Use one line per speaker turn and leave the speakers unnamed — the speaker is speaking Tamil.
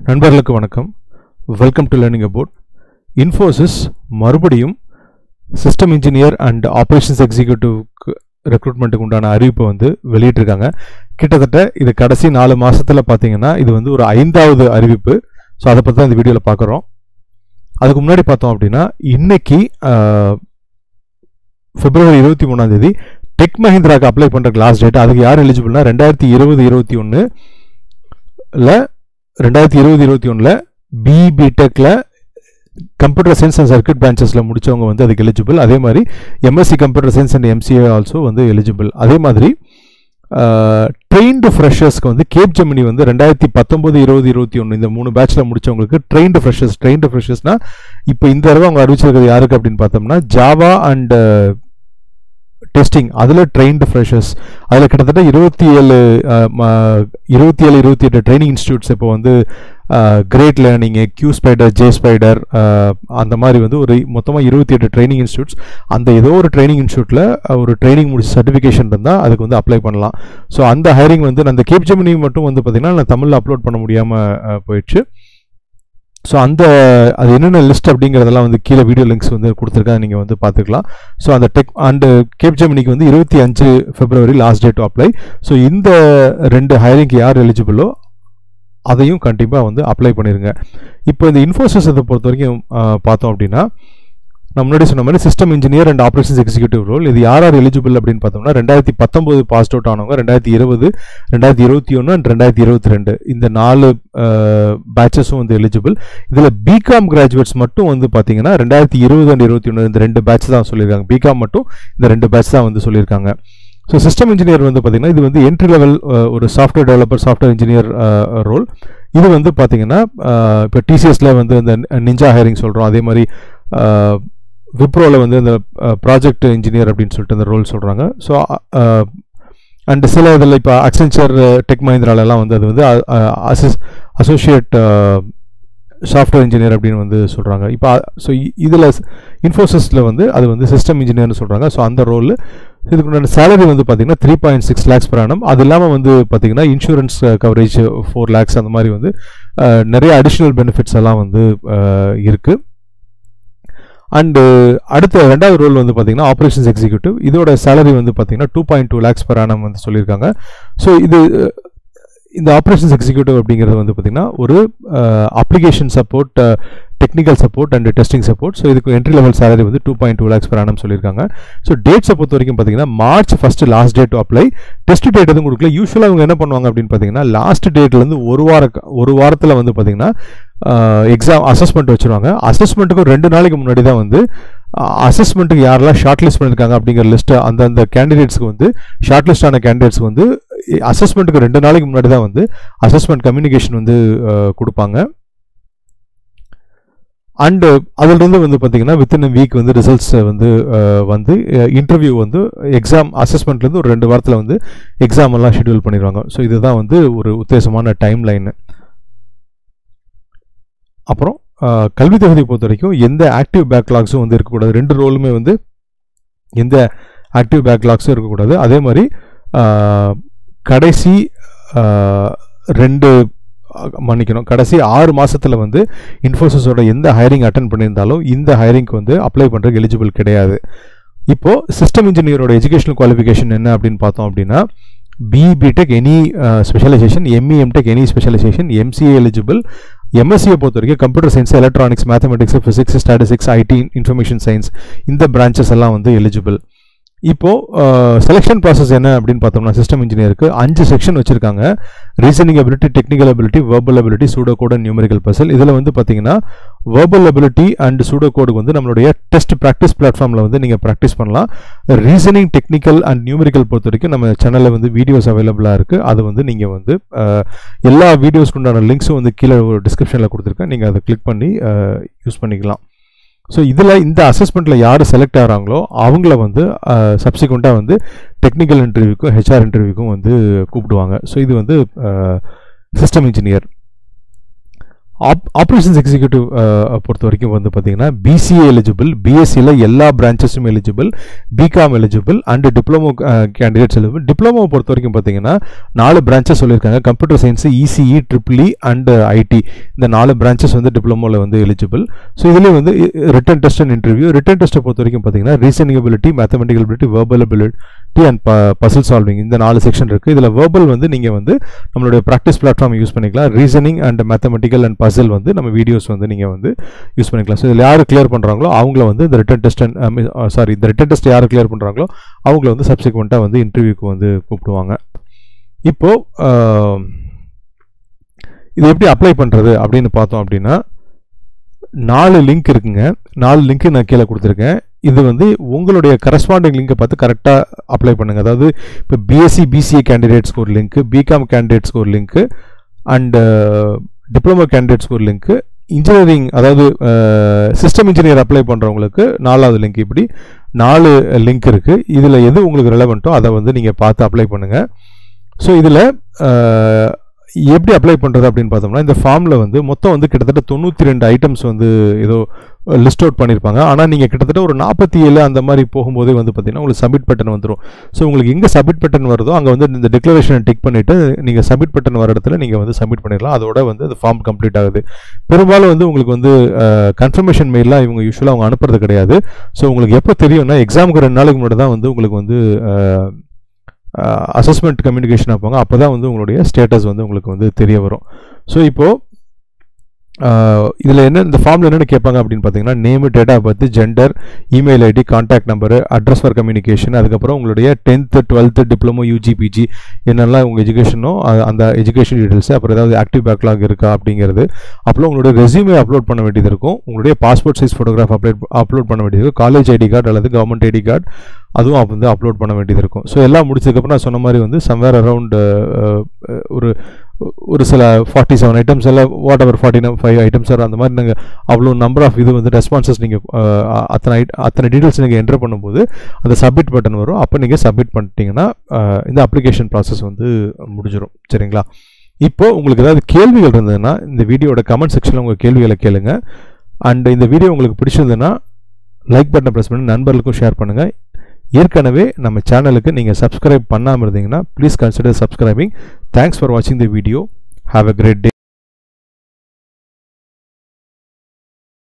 நண்பர்களுக்கு வணக்கம் welcome to learning about Infosys மறுபடியும் சிஸ்டம் இன்ஜினியர் அண்ட் ஆப்ரேஷன்ஸ் எக்ஸிக்யூட்டிவ்க்கு ரெக்ரூட்மெண்ட்டுக்கு உண்டான அறிவிப்பை வந்து வெளியிட்டிருக்காங்க கிட்டத்தட்ட இது கடைசி நாலு மாசத்தில் பார்த்தீங்கன்னா இது வந்து ஒரு ஐந்தாவது அறிவிப்பு ஸோ அதை பற்றி தான் இந்த வீடியோவில் பார்க்குறோம் அதுக்கு முன்னாடி பார்த்தோம் அப்படின்னா இன்னைக்கு பிப்ரவரி இருபத்தி மூணாம் தேதி டெக் மஹிந்திராக்கு அப்ளை பண்ணுறக்கு லாஸ்ட் டேட் அதுக்கு யார் எலிஜிபிள்னா ரெண்டாயிரத்தி இருபது இருபத்தி ஒன்று ரெண்டாயிரத்தி இருபது இருபத்தி ஒன்றில் பிஇபி டெக்கில் கம்ப்யூட்டர் சயின்ஸ் அண்ட் சர்க்கியூட் பிரான்ச்சஸில் முடிச்சவங்க வந்து அதுக்கு எலிஜிபிள் அதே மாதிரி MSc computer science and MCA also வந்து எலிஜிபிள் அதே மாதிரி ட்ரெயின்டு ஃப்ரெஷர்ஸ்க்கு வந்து கேப் ஜெமினி வந்து ரெண்டாயிரத்தி பத்தொம்போது இருபது இருபத்தி ஒன்று இந்த மூணு பேட்சில் முடிச்சவங்களுக்கு ட்ரெயின்டு ஃப்ரெஷர்ஸ் ட்ரெயின்டு ஃப்ரெஷர்ஸ்னா இப்போ இந்த தடவை அவங்க அறிவிச்சிருக்கிறது யாருக்கு அப்படின்னு பார்த்தோம்னா ஜாவா அண்ட் டெஸ்டிங் அதில் ட்ரெயின்டு ஃப்ரெஷர்ஸ் அதில் கிட்டத்தட்ட இருபத்தி ஏழு இருபத்தி ஏழு இருபத்தி எட்டு ட்ரைனிங் இன்ஸ்டியூட்ஸ் இப்போ வந்து great learning Q spider J spider அந்த மாதிரி வந்து ஒரு மொத்தமாக இருபத்தி எட்டு ட்ரைனிங் இன்ஸ்டியூட்ஸ் அந்த ஏதோ ஒரு ட்ரைனிங் இன்ஸ்டியூட்டில் ஒரு ட்ரைனிங் முடிச்ச சர்டிஃபிகேஷன் இருந்தால் அதுக்கு வந்து அப்ளை பண்ணலாம் ஸோ அந்த ஹைரிங் வந்து அந்த கேப் ஜெமினி மட்டும் வந்து பார்த்திங்கன்னா நான் தமிழில் அப்லோட் பண்ண முடியாமல் போயிடுச்சு ஸோ அந்த அது என்னென்ன லிஸ்ட் அப்படிங்கிறதெல்லாம் வந்து கீழே வீடியோ லிங்க்ஸ் வந்து கொடுத்துருக்காங்க நீங்கள் வந்து பார்த்துக்கலாம் ஸோ அந்த டெக் அண்டு கேப் ஜெமினிக்கு வந்து இருபத்தி அஞ்சு February last date apply so இந்த ரெண்டு ஹைரிங்க்கு யார் எலிஜிபிளோ அதையும் கண்டிப்பாக வந்து அப்ளை பண்ணிடுங்க இப்போ இந்த இன்ஃபோசிஸ் இதை பொறுத்த வரைக்கும் பார்த்தோம் அப்படின்னா நான் முன்னாடி சொன்ன மாதிரி system engineer and operations executive role இது யார் யார் எலிஜிபிள் அப்படின்னு பார்த்தோம்னா ரெண்டாயிரத்தி பத்தொம்போது பாஸ் அவுட் ஆனவங்க ரெண்டாயிரத்தி இருபது ரெண்டாயிரத்தி இருபத்தி ஒன்று அண்ட் ரெண்டாயிரத்தி இருபத்தி ரெண்டு இந்த நாலு பேட்சஸும் வந்து எலிஜிபிள் இதில் பிகாம் கிராஜுவேட்ஸ் மட்டும் வந்து பார்த்தீங்கன்னா ரெண்டாயிரத்தி இருபது அண்ட் இருபத்தி ஒன்று இந்த ரெண்டு பேட்ச் தான் சொல்லியிருக்காங்க பிகாம் மட்டும் இந்த ரெண்டு பேட்ச் தான் வந்து சொல்லியிருக்காங்க ஸோ சிஸ்டம் இன்ஜினியர் வந்து பார்த்தீங்கன்னா இது வந்து என்ட்ரி லெவல் ஒரு software developer software engineer role இது வந்து பார்த்தீங்கன்னா இப்போ டிசிஎஸ்ல வந்து இந்த நிஞ்சா ஹைரிங் சொல்கிறோம் அதே மாதிரி விப்ரோவில் வந்து இந்த ப்ராஜெக்ட் இன்ஜினியர் அப்படின்னு சொல்லிட்டு இந்த ரோல் சொல்கிறாங்க ஸோ அண்ட் சில இதில் இப்போ அக்சென்ச்சர் டெக் மஹிந்திராலெல்லாம் வந்து அது வந்து அசிஸ் அசோசியேட் சாஃப்ட்வேர் இன்ஜினியர் அப்படின்னு வந்து சொல்கிறாங்க இப்போ ஸோ இதில் இன்ஃபோசிஸில் வந்து அது வந்து சிஸ்டம் இன்ஜினியர்னு சொல்கிறாங்க ஸோ அந்த ரோல் இதுக்கு உண்டான சேலரி வந்து பார்த்தீங்கன்னா three point six lakhs per annum அது இல்லாமல் வந்து பார்த்தீங்கன்னா இன்சூரன்ஸ் கவரேஜ் ஃபோர் லேக்ஸ் அந்த மாதிரி வந்து நிறைய அடிஷ்னல் பெனிஃபிட்ஸ் எல்லாம் வந்து இருக்குது அண்டு அடுத்த ரெண்டாவது ரோல் வந்து பார்த்தீங்கன்னா ஆப்ரேஷன்ஸ் எக்ஸிக்யூட்டிவ் இதோட சேலரி வந்து பார்த்தீங்கன்னா two point two lakhs per annum வந்து சொல்லியிருக்காங்க ஸோ இது இந்த ஆப்ரேஷன்ஸ் எக்ஸிக்யூட்டிவ் அப்படிங்கிறது வந்து பார்த்திங்கன்னா ஒரு application support technical support and testing support so இதுக்கு என்ட்ரி லெவல் சேலரி வந்து two point two lakhs per annum சொல்லியிருக்காங்க ஸோ டேட்ஸை பொறுத்த வரைக்கும் பார்த்தீங்கன்னா March first last date apply test date எதுவும் கொடுக்கல யூஸ்வலாக அவங்க என்ன பண்ணுவாங்க அப்படின்னு பார்த்தீங்கன்னா லாஸ்ட் டேட்லேருந்து ஒரு வார ஒரு வாரத்தில் வந்து பார்த்தீங்கன்னா எக்ஸாம் அசஸ்மெண்ட் வச்சுருவாங்க அசஸ்மெண்ட்டுக்கும் ரெண்டு நாளைக்கு முன்னாடி தான் வந்து அசஸ்மெண்ட்டுக்கு யாரெல்லாம் ஷார்ட் லிஸ்ட் பண்ணியிருக்காங்க அப்படிங்கிற லிஸ்ட்டு அந்தந்த கேண்டிடேட்ஸ்க்கு வந்து ஷார்ட் லிஸ்ட் ஆன கேண்டிடேட்ஸ்க்கு வந்து அசஸ்மெண்ட்டுக்கு ரெண்டு நாளைக்கு முன்னாடி தான் வந்து அசஸ்மெண்ட் கம்யூனிகேஷன் வந்து கொடுப்பாங்க அண்டு அதிலிருந்து வந்து பார்த்தீங்கன்னா வித்தின் வீக் வந்து ரிசல்ட்ஸ் வந்து வந்து இன்டர்வியூ வந்து எக்ஸாம் அசஸ்மெண்ட்லேருந்து ஒரு ரெண்டு வாரத்தில் வந்து எக்ஸாம் எல்லாம் ஷெடியூல் பண்ணிடுவாங்க ஸோ இதுதான் வந்து ஒரு உத்தேசமான டைம் லைனு அப்புறம் கல்வி தகுதியை பொறுத்த வரைக்கும் எந்த ஆக்டிவ் பேக்லாக்ஸும் வந்து இருக்கக்கூடாது ரெண்டு ரோலுமே வந்து எந்த ஆக்டிவ் பேக்லாக்ஸும் இருக்கக்கூடாது அதே மாதிரி கடைசி ரெண்டு மன்னிக்கணும் கடைசி ஆறு மாதத்தில் வந்து இன்ஃபோசிஸோட எந்த ஹைரிங் அட்டன் பண்ணியிருந்தாலும் இந்த ஹைரிங்க்கு வந்து அப்ளை பண்ணுறதுக்கு எலிஜிபிள் கிடையாது இப்போது சிஸ்டம் இன்ஜினியரோட எஜுகேஷனல் குவாலிஃபிகேஷன் என்ன அப்படின்னு பார்த்தோம் அப்படின்னா BE BTech any specialisation ME MTech any specialisation MCA eligible எம்எஸ்சியை பொறுத்த வரைக்கும் computer science electronics mathematics physics statistics IT information science இந்த பிரான்ச்சஸ் எல்லாம் வந்து எலிஜிபிள் இப்போது செலெக்ஷன் ப்ராசஸ் என்ன அப்படின்னு பார்த்தோம்னா சிஸ்டம் இன்ஜினியருக்கு அஞ்சு செக்ஷன் வச்சுருக்காங்க reasoning ability technical ability verbal ability pseudo code and numerical puzzle இதில் வந்து பார்த்தீங்கன்னா வேர்பல் அபிலிட்டி அண்ட் சூடோ கோடுக்கு வந்து நம்மளுடைய டெஸ்ட் ப்ராக்டிஸ் பிளாட்ஃபார்மில் வந்து நீங்கள் ப்ராக்டிஸ் பண்ணலாம் ரீசனிங் டெக்னிக்கல் அண்ட் நியூமரிக்கல் பொறுத்த வரைக்கும் நம்ம சேனலில் வந்து வீடியோஸ் அவைலபிளாக இருக்குது அது வந்து நீங்கள் வந்து எல்லா வீடியோஸ்க்கு உண்டான லிங்க்ஸும் வந்து கீழே ஒரு டிஸ்கிரிப்ஷனில் கொடுத்துருக்கேன் நீங்கள் அதை கிளிக் பண்ணி யூஸ் பண்ணிக்கலாம் ஸோ இதில் இந்த அசஸ்மெண்ட்டில் யார் செலக்ட் ஆகிறாங்களோ அவங்கள வந்து சப்சிக்வெண்ட்டாக வந்து டெக்னிக்கல் இன்டர்வியூக்கும் ஹெச்ஆர் இன்டர்வியூக்கும் வந்து கூப்பிடுவாங்க ஸோ இது வந்து system engineer of operations executive பொறுத்த வரைக்கும் வந்து பார்த்தீங்கன்னா பிசிஏ எலிஜிபிள் பிஎஸ்சியில் எல்லா பிரான்ச்சஸும் eligible BCom eligible and diploma candidates eligible diploma பொறுத்த வரைக்கும் பார்த்தீங்கன்னா நாலு பிரான்ச்சஸ் சொல்லியிருக்காங்க computer science ECE triple E and IT இந்த நாலு பிரான்ச்சஸ் வந்து டிப்ளமோவில் வந்து எலிஜிபிள் ஸோ இதுலேயே வந்து written test and interview written டெஸ்ட்டை பொறுத்த வரைக்கும் பார்த்தீங்கன்னா reasoning ability mathematical ability verbal ability and puzzle solving இந்த நாலு செக்ஷன் இருக்குது இதில் வேர்பல் வந்து நீங்கள் வந்து நம்மளுடைய ப்ராக்டிஸ் பிளாட்ஃபார்ம் யூஸ் பண்ணிக்கலாம் reasoning and mathematical and puzzle வந்து நம்ம வீடியோஸ் வந்து நீங்கள் வந்து யூஸ் பண்ணிக்கலாம் ஸோ இதில் யார் கிளியர் பண்ணுறாங்களோ அவங்கள வந்து இந்த ரிட்டன் டெஸ்ட் அண்ட் சாரி இந்த ரிட்டன் டெஸ்ட் யார் கிளியர் பண்ணுறாங்களோ அவங்கள வந்து சப்சிக்வெண்ட்டாக வந்து இன்டர்வியூக்கு வந்து கூப்பிடுவாங்க இப்போது இது எப்படி அப்ளை பண்ணுறது அப்படின்னு பார்த்தோம் அப்படின்னா நாலு லிங்க் இருக்குங்க நாலு லிங்க் நான் கீழே கொடுத்துருக்கேன் இது வந்து உங்களுடைய கரஸ்பாண்டிங் லிங்கை பார்த்து கரெக்டாக அப்ளை பண்ணுங்கள் அதாவது இப்போ பிஎஸ்சி பிசிஏ கேண்டிடேட்ஸ்க்கு ஒரு லிங்க்கு பிகாம் கேண்டிடேட்ஸ்க்கு ஒரு லிங்க்கு அண்டு டிப்ளமோ கேண்டிடேட்ஸ்க்கு ஒரு லிங்க்கு இன்ஜினியரிங் அதாவது சிஸ்டம் இன்ஜினியர் அப்ளை பண்ணுறவங்களுக்கு நாலாவது லிங்க் இப்படி நாலு லிங்க் இருக்குது இதில் எது உங்களுக்கு ரெலவெண்ட்டோ அதை வந்து நீங்கள் பார்த்து அப்ளை பண்ணுங்கள் ஸோ இதில் எப்படி அப்ளை பண்ணுறது அப்படின்னு பார்த்தோம்னா இந்த ஃபார்மில் வந்து மொத்தம் வந்து கிட்டத்தட்ட தொண்ணூற்றி ரெண்டு ஐட்டம்ஸ் வந்து ஏதோ லிஸ்ட் அவுட் பண்ணியிருப்பாங்க ஆனால் நீங்கள் கிட்டத்தட்ட ஒரு நாற்பத்தி ஏழு அந்த மாதிரி போகும்போதே வந்து பார்த்தீங்கன்னா உங்களுக்கு சப்மிட் பட்டன் வந்துடும் ஸோ உங்களுக்கு எங்கே சப்மிட் பட்டன் வருதோ அங்கே வந்து இந்த டிக்ளரேஷனை டிக் பண்ணிவிட்டு நீங்கள் சப்மிட் பட்டன் வர இடத்துல நீங்கள் வந்து சப்மிட் பண்ணிடலாம் அதோட வந்து அந்த ஃபார்ம் கம்ப்ளீட் ஆகுது பெரும்பாலும் வந்து உங்களுக்கு வந்து கன்ஃபர்மேஷன் மெயிலாம் இவங்க யூஸ்வலாக அவங்க அனுப்புறது கிடையாது ஸோ உங்களுக்கு எப்போ தெரியும்னா எக்ஸாமுக்கு ரெண்டு நாளைக்கு முன்னாடி தான் வந்து உங்களுக்கு வந்து அசஸ்மெண்ட் கம்யூனிகேஷன் ஆப்பாங்க அப்போ தான் வந்து உங்களுடைய ஸ்டேட்டஸ் வந்து உங்களுக்கு வந்து தெரிய வரும் ஸோ இப்போது இதில் என்ன இந்த ஃபார்மில் என்னென்ன கேட்பாங்க அப்படின்னு பார்த்தீங்கன்னா name date of birth gender email ID contact number address for communication அதுக்கப்புறம் உங்களுடைய tenth twelfth diploma UG PG என்னெல்லாம் உங்கள் எஜுகேஷனோ அந்த எஜுகேஷன் டீட்டெயில்ஸ் அப்புறம் ஏதாவது ஆக்டிவ் பேக்லாக் இருக்கா அப்படிங்கிறது அப்புறம் உங்களுடைய ரெசியூமே அப்லோட் பண்ண வேண்டியது இருக்கும் உங்களுடைய passport size photograph upload upload பண்ண வேண்டியது இருக்கும் காலேஜ் ஐடி கார்டு அல்லது கவர்மெண்ட் ஐடி கார்டு அதுவும் வந்து அப்லோட் பண்ண வேண்டியது இருக்கும் ஸோ எல்லாம் முடிச்சதுக்கப்புறம் நான் சொன்ன மாதிரி வந்து சம்வேர் அரவுண்ட் ஒரு ஒரு சில ஃபார்ட்டி செவன் ஐட்டம்ஸ் எல்லாம் whatever forty five items அந்த மாதிரி நீங்கள் அவ்வளோ நம்பர் ஆஃப் இது வந்து ரெஸ்பான்சஸ் நீங்கள் அத்தனை அத்தனை டீட்டெயில்ஸ் நீங்கள் என்டர் பண்ணும்போது அந்த சப்மிட் பட்டன் வரும் அப்போ நீங்கள் சப்மிட் பண்ணிட்டீங்கன்னா இந்த அப்ளிகேஷன் ப்ராசஸ் வந்து முடிஞ்சிடும் சரிங்களா இப்போது உங்களுக்கு ஏதாவது கேள்விகள் இருந்ததுன்னா இந்த வீடியோட கமெண்ட் செக்ஷனில் உங்கள் கேள்விகளை கேளுங்க அண்ட் இந்த வீடியோ உங்களுக்கு பிடிச்சிருந்ததுன்னா லைக் பட்டனை ப்ரெஸ் பண்ணி நண்பர்களுக்கும் ஷேர் பண்ணுங்கள் ஏற்கனவே நம்ம சேனலுக்கு நீங்கள் சப்ஸ்கிரைப் பண்ணாமல் இருந்தீங்கன்னா please consider subscribing thanks for வாட்சிங் the video have a great day